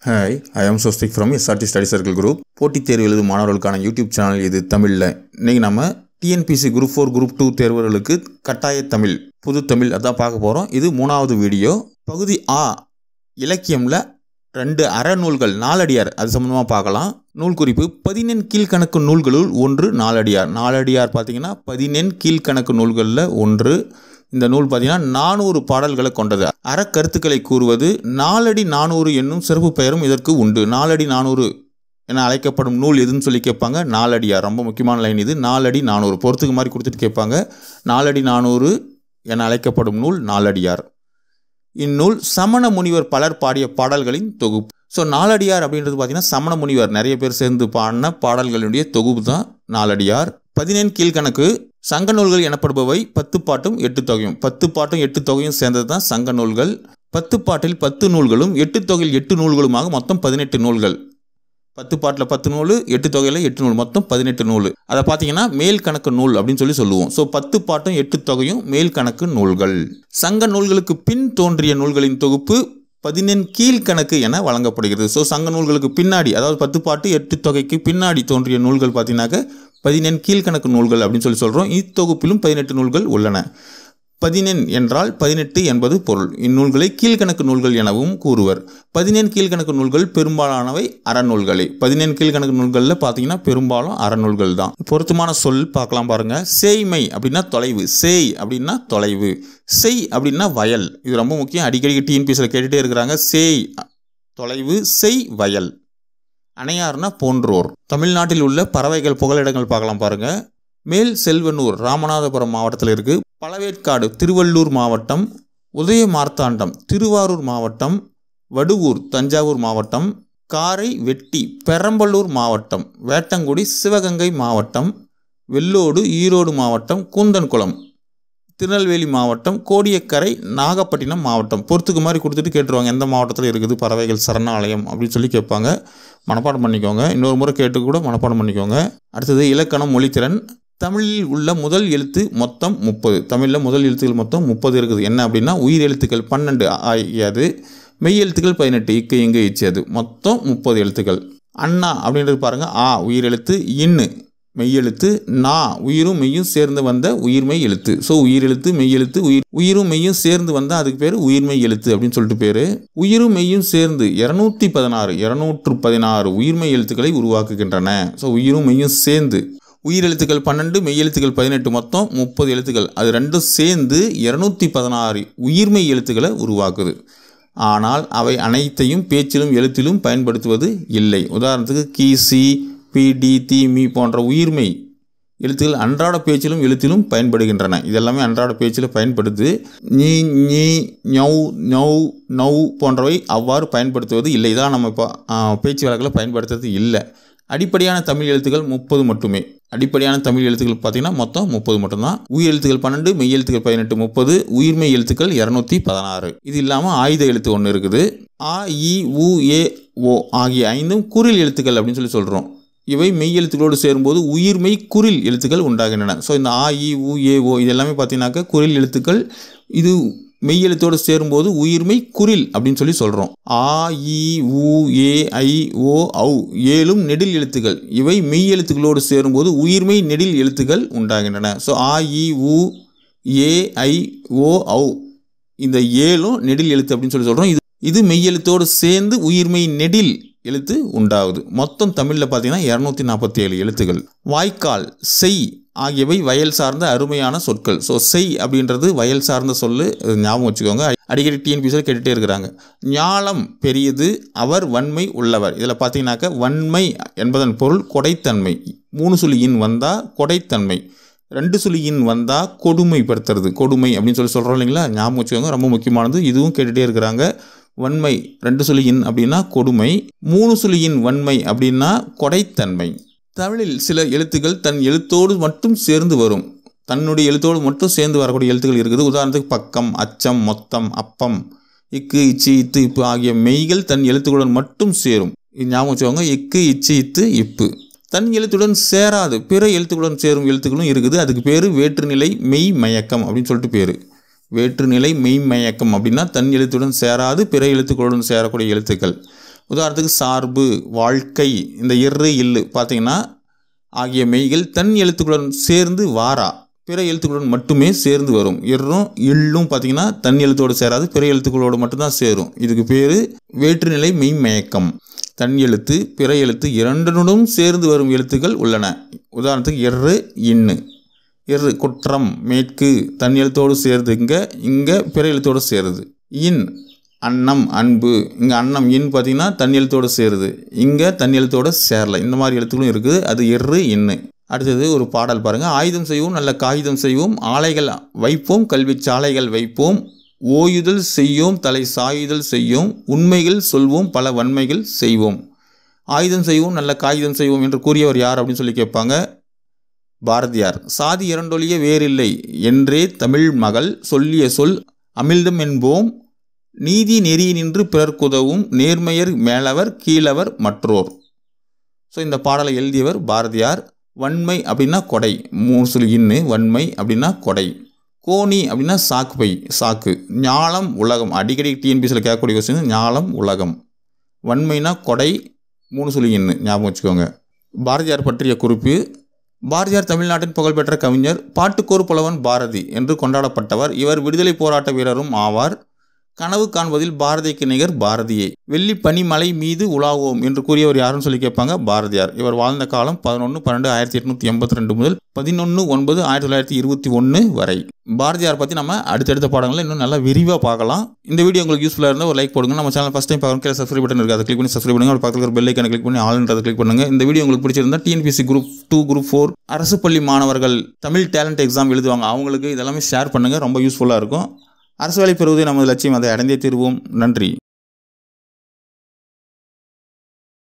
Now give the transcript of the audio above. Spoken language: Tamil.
ஹாய் ஐ ஆம் சோஸ்திக் from SRT study circle group போட்டித் தேர்வு எழுதும் மாணவர்களுக்கான யூடியூப் சேனல் இது தமிழில் இன்றைக்கி நம்ம TNPSC group four group two தேர்வுகளுக்கு கட்டாய தமிழ் புது தமிழ் அதான் பார்க்க போகிறோம் இது மூணாவது வீடியோ பகுதி ஆ இலக்கியமில் ரெண்டு அறநூல்கள் நாலடியார் அது சம்மந்தமாக பார்க்கலாம் நூல் குறிப்பு பதினெண் கீழ்கணக்கு நூல்களுள் ஒன்று நாலடியார் நாலடியார் பார்த்தீங்கன்னா பதினெண் கீழ்கணக்கு நூல்களில் ஒன்று இந்த நூல் பார்த்தீங்கன்னா நானூறு பாடல்களை கொண்டது அறக்கருத்துக்களை கூறுவது நாலடி நானூறு என்னும் சிறப்பு பெயரும் இதற்கு உண்டு நாலடி நானூறு என அழைக்கப்படும் நூல் எதுன்னு சொல்லி கேட்பாங்க நாலடியார் ரொம்ப முக்கியமான லைன் இது நாலடி நானூறு பொறுத்துக்கு மாதிரி கொடுத்துட்டு கேட்பாங்க நாலடி நானூறு என அழைக்கப்படும் நூல் நாலடியார் இந்நூல் சமண முனிவர் பலர் பாடிய பாடல்களின் தொகுப்பு ஸோ நாலடியார் அப்படின்றது பார்த்தீங்கன்னா சமண முனிவர் நிறைய பேர் சேர்ந்து பாடின பாடல்களுடைய தொகுப்பு தான் நாலடியார் பதினெண் கீழ்கணக்கு சங்க நூல்கள் எனப்படுபவை பத்து பாட்டும் எட்டு தொகையும் பத்து பாட்டும் எட்டு தொகையும் சேர்ந்தது தான் சங்க நூல்கள் பத்து பாட்டில் பத்து நூல்களும் எட்டு தொகையில் எட்டு நூல்களுமாக மொத்தம் பதினெட்டு நூல்கள் பத்து பாட்டில் பத்து நூல் எட்டு தொகையில் எட்டு நூல் மொத்தம் பதினெட்டு நூல் அதை பார்த்தீங்கன்னா மேல் கணக்கு நூல் அப்படின்னு சொல்லி சொல்லுவோம் ஸோ பத்து பாட்டும் எட்டு தொகையும் மேல் கணக்கு நூல்கள் சங்க நூல்களுக்கு பின் தோன்றிய நூல்களின் தொகுப்பு பதினெண் கீழ்கணக்கு என வழங்கப்படுகிறது ஸோ சங்க நூல்களுக்கு பின்னாடி அதாவது பத்து பாட்டு எட்டு தொகைக்கு பின்னாடி தோன்றிய நூல்கள் பார்த்தீங்கன்னாக்க பதினெண் கீழ்கணக்கு நூல்கள் அப்படின்னு சொல்லி சொல்கிறோம் இத்தொகுப்பிலும் பதினெட்டு நூல்கள் உள்ளன பதினெண் என்றால் பதினெட்டு என்பது பொருள் இந்நூல்களை கீழ்கணக்கு நூல்கள் எனவும் கூறுவர் பதினெண் கீழ்கணக்கு நூல்கள் பெரும்பாலானவை அறநூல்களே பதினெண் கீழ்கணக்கு நூல்களில் பார்த்தீங்கன்னா பெரும்பாலும் அறநூல்கள் தான் பொருத்தமான சொல் பார்க்கலாம் பாருங்க சேய்மை அப்படின்னா தொலைவு சேய் அப்படின்னா தொலைவு செய் அப்படின்னா வயல் இது ரொம்ப முக்கியம் அடிக்கடி டிஎன்பிஎஸ்சில் கேட்டுகிட்டே இருக்கிறாங்க சேய் தொலைவு செய் வயல் அணையார்னா போன்றோர் தமிழ்நாட்டில் உள்ள பறவைகள் புகலிடங்கள் பார்க்கலாம் பாருங்க மேல் செல்வனூர் ராமநாதபுரம் மாவட்டத்தில் இருக்குது பழவேற்காடு திருவள்ளூர் மாவட்டம் உதய மார்த்தாண்டம் திருவாரூர் மாவட்டம் வடுவூர் தஞ்சாவூர் மாவட்டம் காரை வெட்டி பெரம்பலூர் மாவட்டம் வேட்டங்குடி சிவகங்கை மாவட்டம் வெள்ளோடு ஈரோடு மாவட்டம் கூந்தன்குளம் திருநெல்வேலி மாவட்டம் கோடியக்கரை நாகப்பட்டினம் மாவட்டம் பொறுத்துக்கு மாதிரி கொடுத்துட்டு கேட்டுருவாங்க எந்த மாவட்டத்தில் இருக்குது பறவைகள் சரணாலயம் அப்படின்னு சொல்லி கேட்பாங்க மனப்பாடம் பண்ணிக்கோங்க இன்னொரு முறை கேட்டு கூட மனப்பாடம் பண்ணிக்கோங்க அடுத்தது இலக்கணம் மொழித்திறன் தமிழில் உள்ள முதல் எழுத்து மொத்தம் முப்பது தமிழில் முதல் எழுத்துக்கள் மொத்தம் முப்பது இருக்குது என்ன அப்படின்னா உயிர் எழுத்துக்கள் பன்னெண்டு ஆகியது மெய் எழுத்துக்கள் பதினெட்டு இக்கு இங்கு இச்சது மொத்தம் முப்பது எழுத்துக்கள் அண்ணா அப்படின்றது பாருங்கள் ஆ உயிர் எழுத்து இன்னு மெய்யெழுத்து நா உயிரும் மெய்யும் சேர்ந்து வந்த உயிர்மெய் எழுத்து ஸோ உயிர் எழுத்து மெய்யெழுத்து உயிர் உயிரும் மெய்யும் சேர்ந்து வந்தால் அதுக்கு பேர் உயிர்மெய் எழுத்து அப்படின்னு சொல்லிட்டு பேர் உயிரும் மெய்யும் சேர்ந்து இரநூத்தி பதினாறு இரநூற்று பதினாறு உயிர்மெய் எழுத்துக்களை உருவாக்குகின்றன ஸோ உயிரும் மெய்யும் சேர்ந்து உயிரெழுத்துக்கள் பன்னெண்டு மெய்யெழுத்துக்கள் பதினெட்டு மொத்தம் முப்பது எழுத்துக்கள் அது ரெண்டும் சேர்ந்து இரநூத்தி பதினாறு உயிர்மெய் எழுத்துக்களை உருவாக்குது ஆனால் அவை அனைத்தையும் பேச்சிலும் எழுத்திலும் பயன்படுத்துவது இல்லை உதாரணத்துக்கு கி சி பி டி தி மீ போன்ற உயிர்மெய் எழுத்துக்கள் அன்றாட பேச்சிலும் எழுத்திலும் பயன்படுகின்றன இதெல்லாமே அன்றாட பேச்சில் பயன்படுது நீ நீ ஞௌ நௌ நௌ போன்றவை அவ்வாறு பயன்படுத்துவது இல்லை தான் நம்ம இப்போ பேச்சு வழக்கில் பயன்படுத்துறது இல்லை அடிப்படையான தமிழ் எழுத்துக்கள் முப்பது மட்டுமே அடிப்படையான தமிழ் எழுத்துக்கள் பார்த்தீங்கன்னா மொத்தம் முப்பது மட்டும்தான் உயிர் எழுத்துக்கள் பன்னெண்டு மெய் எழுத்துக்கள் பதினெட்டு முப்பது உயிர்மெய் எழுத்துக்கள் இரநூத்தி பதினாறு இது இல்லாமல் ஆயுத எழுத்து ஒன்று இருக்குது ஆ இ உ ஏ ஓ ஆகிய ஐந்தும் குரில் எழுத்துக்கள் அப்படின்னு சொல்லி சொல்கிறோம் இவை மெய் எழுத்துக்களோடு சேரும்போது உயிர்மெய் குரில் எழுத்துக்கள் உண்டாகின்றன ஸோ இந்த ஆ இ உ ஏ ஓ இது எல்லாமே பார்த்தீங்கன்னாக்கா குரில் எழுத்துக்கள் இது மெய் எழுத்தோடு சேரும்போது உயிர்மெய் குரில் அப்படின்னு சொல்லி சொல்கிறோம் ஆ இ உ ஏ ஐ ஓ ஔ ஏழும் நெடில் எழுத்துக்கள் இவை மெய் எழுத்துக்களோடு சேரும்போது உயிர்மெய் நெடில் எழுத்துக்கள் உண்டாகின்றன ஸோ ஆ இ உ ஏ ஐ ஓ ஔ இந்த ஏழும் நெடில் எழுத்து அப்படின்னு சொல்லி சொல்கிறோம் இது இது மெய் எழுத்தோடு சேர்ந்து உயிர்மெய் நெடில் எழுத்து உண்டாகுது மொத்தம் தமிழில் பார்த்தீங்கன்னா இரநூத்தி நாற்பத்தி ஏழு எழுத்துக்கள் வாய்க்கால் செய் ஆகியவை வயல் சார்ந்த அருமையான சொற்கள் ஸோ செய் அப்படின்றது வயல் சார்ந்த சொல்லு ஞாபகம் வச்சுக்கோங்க அடிக்கடி டிஎன்பிசியில் கேட்டுகிட்டே இருக்கிறாங்க ஞாலம் பெரியது அவர் வன்மை உள்ளவர் இதில் பார்த்தீங்கன்னாக்க வன்மை என்பதன் பொருள் கொடைத்தன்மை மூணு சுழியின் வந்தால் கொடைத்தன்மை ரெண்டு சுழியின் வந்தால் கொடுமைப்படுத்துறது கொடுமை அப்படின்னு சொல்லி சொல்கிறோம் இல்லைங்களா ஞாபகம் வச்சுக்கோங்க ரொம்ப முக்கியமானது இதுவும் கேட்டுகிட்டே இருக்கிறாங்க வன்மை ரெண்டு சுழியின் அப்படின்னா கொடுமை மூணு சுழியின் வன்மை அப்படின்னா கொடைத்தன்மை தமிழில் சில எழுத்துக்கள் தன் எழுத்தோடு மட்டும் சேர்ந்து வரும் தன்னுடைய எழுத்தோடு மட்டும் சேர்ந்து வரக்கூடிய எழுத்துக்கள் இருக்குது உதாரணத்துக்கு பக்கம் அச்சம் மொத்தம் அப்பம் இக்கு இச்சு இத்து இப்பு ஆகிய மெய்கள் தன் எழுத்துக்களுடன் மட்டும் சேரும் இது ஞாபகம் வச்சுக்கோங்க இக்கு இச்சு இத்து இப்பு தன் எழுத்துடன் சேராது பிற எழுத்துக்களுடன் சேரும் எழுத்துக்களும் இருக்குது அதுக்கு பேர் வேற்றுநிலை மெய் மயக்கம் அப்படின்னு சொல்லிட்டு பேர் வேற்றுநிலை மெய்மயக்கம் அப்படின்னா தன் எழுத்துடன் சேராது பிற எழுத்துக்களுடன் சேரக்கூடிய எழுத்துக்கள் உதாரணத்துக்கு சார்பு வாழ்க்கை இந்த எரு இல்லு பார்த்தீங்கன்னா ஆகிய மெய்கள் தன் எழுத்துக்களுடன் சேர்ந்து வாரா பிற எழுத்துக்களுடன் மட்டுமே சேர்ந்து வரும் எர்ரும் எள்ளும் பார்த்தீங்கன்னா தன் எழுத்தோடு சேராது பிற எழுத்துக்களோடு மட்டும்தான் சேரும் இதுக்கு பேர் வேற்றுநிலை மெய்மயக்கம் தன் எழுத்து பிற எழுத்து இரண்டனுடன் சேர்ந்து வரும் எழுத்துக்கள் உள்ளன உதாரணத்துக்கு எர்ரு இன்னு எர்ரு குற்றம் மேற்கு தன் எழுத்தோடு சேருது இங்கே இங்கே பிற எழுத்தோடு சேருது இன் அன்னம் அன்பு இங்கே அன்னம் இன் பார்த்தீங்கன்னா தன் எழுத்தோடு சேருது இங்கே தன் எழுத்தோடு சேரல இந்த மாதிரி எழுத்துக்களும் இருக்குது அது எர்ரு இன்னு அடுத்தது ஒரு பாடல் பாருங்கள் ஆயுதம் செய்வோம் நல்ல காகிதம் செய்வோம் ஆலைகள் வைப்போம் கல்வி சாலைகள் வைப்போம் ஓயுதல் செய்யோம் தலை சாயுதல் செய்யோம் உண்மைகள் சொல்வோம் பல வன்மைகள் செய்வோம் ஆயுதம் செய்வோம் நல்ல காகிதம் செய்வோம் என்று கூறியவர் யார் அப்படின்னு சொல்லி கேட்பாங்க பாரதியார் சாதி இரண்டொழிய வேறில்லை என்றே தமிழ் மகள் சொல்லிய சொல் அமிழ்தம் என்போம் நீதி நெறி நின்று பிறர்க்குதவும் நேர்மையர் மேலவர் கீழவர் மற்றோர் ஸோ இந்த பாடலை எழுதியவர் பாரதியார் வன்மை அப்படின்னா கொடை மூணு சொல்லி இன்னு வன்மை அப்படின்னா கொடை கோணி அப்படின்னா சாக்கு பை சாக்கு ஞாலம் உலகம் அடிக்கடி டிஎன்பிசியில் கேட்கக்கூடிய கொஸ்டின் ஞாலம் உலகம் வன்மைனா கொடை மூணு சொல்லி இன்னு ஞாபகம் வச்சுக்கோங்க பாரதியார் பற்றிய குறிப்பு பாரதியார் தமிழ்நாட்டின் புகழ்பெற்ற கவிஞர் பாட்டுக்கோர் புலவன் பாரதி என்று கொண்டாடப்பட்டவர் இவர் விடுதலை போராட்ட வீரரும் ஆவார் கனவு காண்பதில் பாரதிக்கு நிகர் பாரதியே வெள்ளி பனிமலை மீது உலாவோம் என்று கூறியவர் யாருன்னு சொல்லி கேட்பாங்க பாரதியார் இவர் வாழ்ந்த காலம் பதினொன்று பன்னெண்டு ஆயிரத்தி எட்நூற்றி எண்பத்தி ரெண்டு முதல் பதினொன்று ஒன்பது ஆயிரத்தி தொள்ளாயிரத்தி இருபத்தி ஒன்று வரை பாரதியார் பற்றி நம்ம அடுத்தடுத்த பாடங்களை இன்னும் நல்லா விரிவாக பார்க்கலாம் இந்த வீடியோ உங்களுக்கு யூஸ்ஃபுல்லாக இருந்தால் ஒரு லைக் போடுங்க நம்ம சேனல் ஃபஸ்ட் டைம் பார்க்கணும் கீழே சப்ஸ்கிரைப் பட்டன் இருக்குது அதை கிளிக் பண்ணி சப்ஸ்கிரைப் பண்ணுங்க பக்கத்தில் இருக்கிற பெல் ஐக்கனை கிளிக் பண்ணி ஆல்ன்றதை கிளிக் பண்ணுங்க இந்த வீடியோ உங்களுக்கு பிடிச்சிருந்தா TNPSC group two group four அரசு பள்ளி மாணவர்கள் தமிழ் டேலண்ட் எக்ஸாம் எழுதுவாங்க அவங்களுக்கு இதெல்லாமே ஷேர் பண்ணுங்கள் ரொம்ப யூஸ்ஃபுல்லாக இருக்கும் அரசு வேலை பெறுவதே நமது லட்சியம் அதை அடைந்தே தீர்வோம் நன்றி